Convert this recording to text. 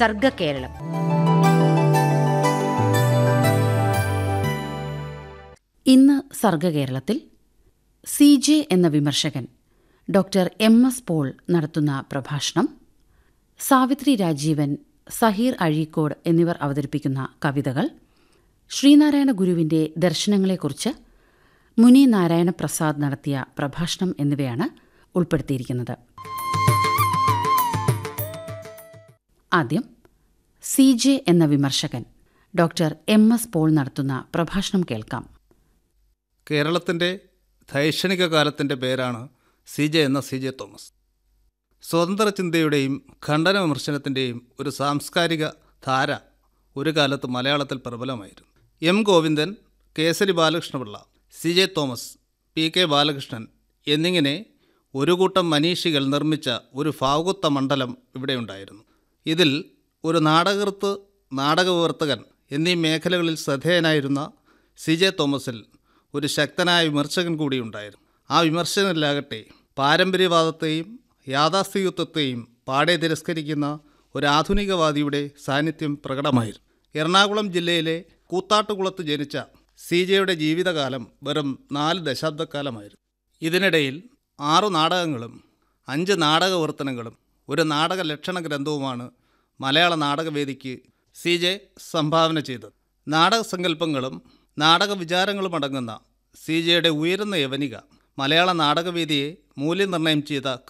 സർഗകേരളം ഇന്ന് സർഗകേരളത്തിൽ C J എന്ന വിമർശകൻ ഡോക്ടർ എം എസ് പോൾ നടത്തുന്ന പ്രഭാഷണം സാവിത്രി രാജീവൻ സഹീർ അഴീക്കോട് എന്നിവർ അവതരിപ്പിക്കുന്ന കവിതകൾ ശ്രീനാരായണ ഗുരുവിന്റെ ദർശനങ്ങളെക്കുറിച്ച് മുനി നാരായണ പ്രസാദ് നടത്തിയ പ്രഭാഷണം എന്നിവയാണ് ഉൾപ്പെടുത്തിയിരിക്കുന്നത് ആദ്യം സി ജെ എന്ന വിമർശകൻ ഡോക്ടർ എം എസ് പോൾ നടത്തുന്ന പ്രഭാഷണം കേൾക്കാം കേരളത്തിൻ്റെ ധൈഷണിക കാലത്തിൻ്റെ പേരാണ് സി ജെ എന്ന സി ജെ തോമസ് സ്വതന്ത്ര ചിന്തയുടെയും ഖണ്ഡന വിമർശനത്തിൻ്റെയും ഒരു സാംസ്കാരിക ധാര ഒരു കാലത്ത് മലയാളത്തിൽ പ്രബലമായിരുന്നു M Govindan Kesari Balakrishna Pillai C J Thomas P K Balakrishnan എന്നിങ്ങനെ ഒരു കൂട്ടം മനീഷികൾ നിർമ്മിച്ച ഒരു ഭാവുകത്വ മണ്ഡലം ഇവിടെയുണ്ടായിരുന്നു ഇതിൽ ഒരു നാടകൃത്ത് നാടകവിവർത്തകൻ എന്നീ മേഖലകളിൽ ശ്രദ്ധേയനായിരുന്ന സി ജെ തോമസിൽ ഒരു ശക്തനായ വിമർശകൻ കൂടിയുണ്ടായിരുന്നു ആ വിമർശനത്തിലാകട്ടെ പാരമ്പര്യവാദത്തെയും യാഥാസ്ഥികത്വത്തെയും പാടെ തിരസ്കരിക്കുന്ന ഒരു ആധുനികവാദിയുടെ സാന്നിധ്യം പ്രകടമായിരുന്നു എറണാകുളം ജില്ലയിലെ കൂത്താട്ടുകുളത്ത് ജനിച്ച സി ജെയുടെ ജീവിതകാലം വെറും നാല് ദശാബ്ദക്കാലമായിരുന്നു ഇതിനിടയിൽ ആറു നാടകങ്ങളും അഞ്ച് നാടകവർത്തനങ്ങളും ഒരു നാടക ലക്ഷണ ഗ്രന്ഥവുമാണ് മലയാള നാടകവേദിക്ക് സി ജെ സംഭാവന ചെയ്തത് നാടക സങ്കല്പങ്ങളും നാടക വിചാരങ്ങളും അടങ്ങുന്ന സി ജെയുടെ ഉയരുന്ന യവനിക മലയാള നാടകവേദിയെ മൂല്യനിർണ്ണയം ചെയ്ത